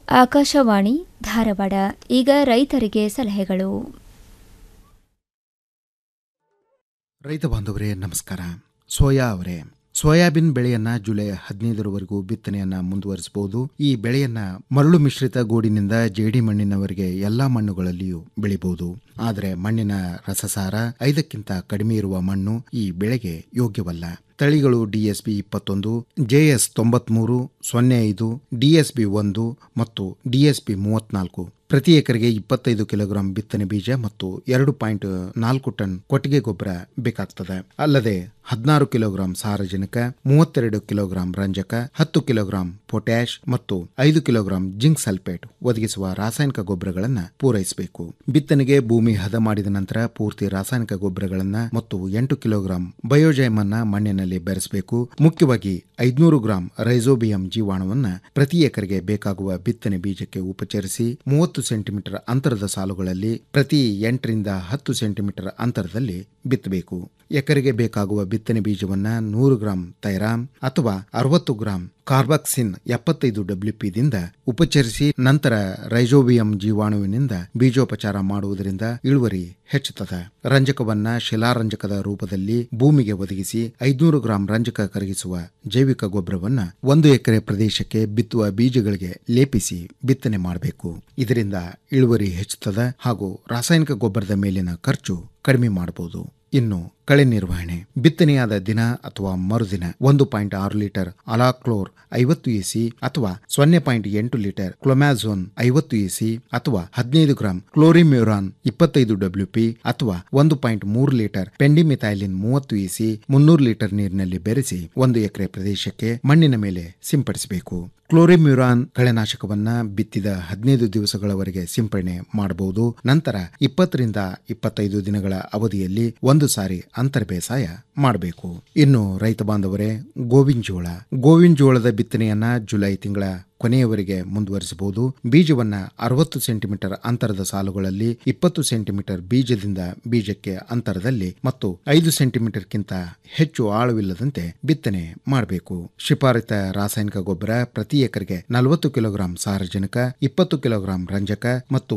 ಆಕಾಶವಾಣಿ ಧಾರವಾಡ ಈಗ ರೈತರಿಗೆ ಸಲಹೆಗಳು ರೈತ ಬಾಂಧವರೇ ನಮಸ್ಕಾರ ಸೋಯಾ ಅವರೇ ಸೋಯಾಬೀನ್ ಬೆಳೆಯನ್ನ ಜುಲೈ ಹದಿನೈದರವರೆಗೂ ಬಿತ್ತನೆಯನ್ನ ಮುಂದುವರಿಸಬಹುದು ಈ ಬೆಳೆಯನ್ನ ಮರಳು ಮಿಶ್ರಿತ ಗೋಡಿನಿಂದ ಜೇಡಿ ಮಣ್ಣಿನವರೆಗೆ ಎಲ್ಲಾ ಮಣ್ಣುಗಳಲ್ಲಿಯೂ ಬೆಳಿಬಹುದು ಆದರೆ ಮಣ್ಣಿನ ರಸಸಾರ ಐದಕ್ಕಿಂತ ಕಡಿಮೆ ಇರುವ ಮಣ್ಣು ಈ ಬೆಳೆಗೆ ಯೋಗ್ಯವಲ್ಲ ತಳಿಗಳು ಡಿಎಸ್ಬಿ ಇಪ್ಪತ್ತೊಂದು ಜೆಎಸ್ ತೊಂಬತ್ಮೂರು ಸೊನ್ನೆ ಐದು ಡಿಎಸ್ಬಿ ಒಂದು ಮತ್ತು ಡಿಎಸ್ಬಿ ಮೂವತ್ನಾಲ್ಕು ಪ್ರತಿ ಎಕರೆಗೆ ಇಪ್ಪತ್ತೈದು ಕಿಲೋಗ್ರಾಂ ಬಿತ್ತನೆ ಬೀಜ ಮತ್ತು ಎರಡು ಪಾಯಿಂಟ್ ನಾಲ್ಕು ಟನ್ ಕೊಟ್ಟಿಗೆ ಗೊಬ್ಬರ ಬೇಕಾಗ್ತದೆ ಅಲ್ಲದೆ ಹದಿನಾರು ಕಿಲೋಗ್ರಾಂ ಸಾರಜನಕ ಮೂವತ್ತೆರಡು ಕಿಲೋಗ್ರಾಂ ರಂಜಕ ಹತ್ತು ಕಿಲೋಗ್ರಾಂ ಪೊಟ್ಯಾಷ್ ಮತ್ತು ಐದು ಕಿಲೋಗ್ರಾಂ ಜಿಂಕ್ ಸಲ್ಫೇಟ್ ಒದಗಿಸುವ ರಾಸಾಯನಿಕ ಗೊಬ್ಬರಗಳನ್ನು ಪೂರೈಸಬೇಕು ಬಿತ್ತನೆಗೆ ಭೂಮಿ ಹದ ಮಾಡಿದ ನಂತರ ಪೂರ್ತಿ ರಾಸಾಯನಿಕ ಗೊಬ್ಬರಗಳನ್ನ ಮತ್ತು ಎಂಟು ಕಿಲೋಗ್ರಾಂ ಬಯೋಜೈಮ್ ಅನ್ನ ಮಣ್ಣಿನಲ್ಲಿ ಬೆರೆಸಬೇಕು ಮುಖ್ಯವಾಗಿ ಐದ್ನೂರು ಗ್ರಾಂ ರೈಸೋಬಿಯಂ ಜೀವಾಣುವನ್ನ ಪ್ರತಿ ಎಕರೆಗೆ ಬೇಕಾಗುವ ಬಿತ್ತನೆ ಬೀಜಕ್ಕೆ ಉಪಚರಿಸಿ ಮೂವತ್ತು ಸೆಂಟಿಮೀಟರ್ ಅಂತರದ ಸಾಲುಗಳಲ್ಲಿ ಪ್ರತಿ ಎಂಟರಿಂದ ಹತ್ತು ಸೆಂಟಿಮೀಟರ್ ಅಂತರದಲ್ಲಿ ಬಿತ್ತಬೇಕು ಎಕರೆಗೆ ಬೇಕಾಗುವ ಬಿತ್ತನೆ ಬೀಜವನ್ನ ನೂರು ಗ್ರಾಂ ತೈರಾಮ್ ಅಥವಾ ಅರವತ್ತು ಗ್ರಾಂ ಕಾರ್ಬಾಕ್ಸಿನ್ ಎಪ್ಪತ್ತೈದು ಡಬ್ಲ್ಯೂಪಿದಿಂದ ಉಪಚರಿಸಿ ನಂತರ ರೈಜೋಬಿಯಂ ಜೀವಾಣುವಿನಿಂದ ಬೀಜೋಪಚಾರ ಮಾಡುವುದರಿಂದ ಇಳುವರಿ ಹೆಚ್ಚುತ್ತದೆ ರಂಜಕವನ್ನ ಶಿಲಾರಂಜಕದ ರೂಪದಲ್ಲಿ ಭೂಮಿಗೆ ಒದಗಿಸಿ ಐದ್ನೂರು ಗ್ರಾಂ ರಂಜಕ ಕರಗಿಸುವ ಜೈವಿಕ ಗೊಬ್ಬರವನ್ನ ಒಂದು ಎಕರೆ ಪ್ರದೇಶಕ್ಕೆ ಬಿತ್ತುವ ಬೀಜಗಳಿಗೆ ಲೇಪಿಸಿ ಬಿತ್ತನೆ ಮಾಡಬೇಕು ಇದರಿಂದ ಇಳುವರಿ ಹೆಚ್ಚುತ್ತದೆ ಹಾಗೂ ರಾಸಾಯನಿಕ ಗೊಬ್ಬರದ ಮೇಲಿನ ಖರ್ಚು ಕಡಿಮೆ ಮಾಡಬಹುದು ಇನ್ನು ಕಳೆ ನಿರ್ವಹಣೆ ಬಿತ್ತನೆಯಾದ ದಿನ ಅಥವಾ ಮರುದಿನ ಒಂದು ಪಾಯಿಂಟ್ ಆರು ಲೀಟರ್ ಅಲಾಕ್ಲೋರ್ ಐವತ್ತು ಎಸಿ ಅಥವಾ ಸೊನ್ನೆ ಪಾಯಿಂಟ್ ಎಂಟು ಲೀಟರ್ ಕ್ಲೊಮ್ಯಾಝೋನ್ ಐವತ್ತು ಎಸಿ ಅಥವಾ ಹದಿನೈದು ಗ್ರಾಂ ಕ್ಲೋರಿಮ್ಯೂರಾನ್ ಇಪ್ಪತ್ತೈದು ಡಬ್ಲ್ಯೂಪಿ ಅಥವಾ ಒಂದು ಪಾಯಿಂಟ್ ಮೂರು ಲೀಟರ್ ಪೆಂಡಿಮಿಥೈಲಿನ್ ಮೂವತ್ತು ಎಸಿ ಮುನ್ನೂರು ಲೀಟರ್ ನೀರಿನಲ್ಲಿ ಬೆರೆಸಿ ಒಂದು ಎಕರೆ ಪ್ರದೇಶಕ್ಕೆ ಮಣ್ಣಿನ ಮೇಲೆ ಸಿಂಪಡಿಸಬೇಕು ಕ್ಲೋರಿಮ್ಯೂರಾನ್ ಕಳೆನಾಶಕವನ್ನ ಬಿತ್ತಿದ ಹದಿನೈದು ದಿವಸಗಳವರೆಗೆ ಸಿಂಪಡಣೆ ಮಾಡಬಹುದು ನಂತರ ಇಪ್ಪತ್ತರಿಂದ ಇಪ್ಪತ್ತೈದು ದಿನಗಳ ಅವಧಿಯಲ್ಲಿ ಒಂದು ಸಾರಿ ಅಂತರ ಬೇಸಾಯ ಮಾಡಬೇಕು ಇನ್ನು ರೈತ ಬಾಂಧವರೇ ಗೋವಿನ ಜೋಳ ಗೋವಿನ ಜೋಳದ ಬಿತ್ತನೆಯನ್ನ ಜುಲೈ ತಿಂಗಳ ಕೊನೆಯವರೆಗೆ ಮುಂದುವರಿಸಬಹುದು ಬೀಜವನ್ನ ಅರವತ್ತು ಸೆಂಟಿಮೀಟರ್ ಅಂತರದ ಸಾಲುಗಳಲ್ಲಿ ಇಪ್ಪತ್ತು ಸೆಂಟಿಮೀಟರ್ ಬೀಜದಿಂದ ಬೀಜಕ್ಕೆ ಅಂತರದಲ್ಲಿ ಮತ್ತು ಐದು ಸೆಂಟಿಮೀಟರ್ಗಿಂತ ಹೆಚ್ಚು ಆಳವಿಲ್ಲದಂತೆ ಬಿತ್ತನೆ ಮಾಡಬೇಕು ಶಿಫಾರಿತ ರಾಸಾಯನಿಕ ಗೊಬ್ಬರ ಪ್ರತಿ ಎಕರೆಗೆ ನಲವತ್ತು ಕಿಲೋಗ್ರಾಂ ಸಾರಜನಕ ಇಪ್ಪತ್ತು ಕಿಲೋಗ್ರಾಂ ರಂಜಕ ಮತ್ತು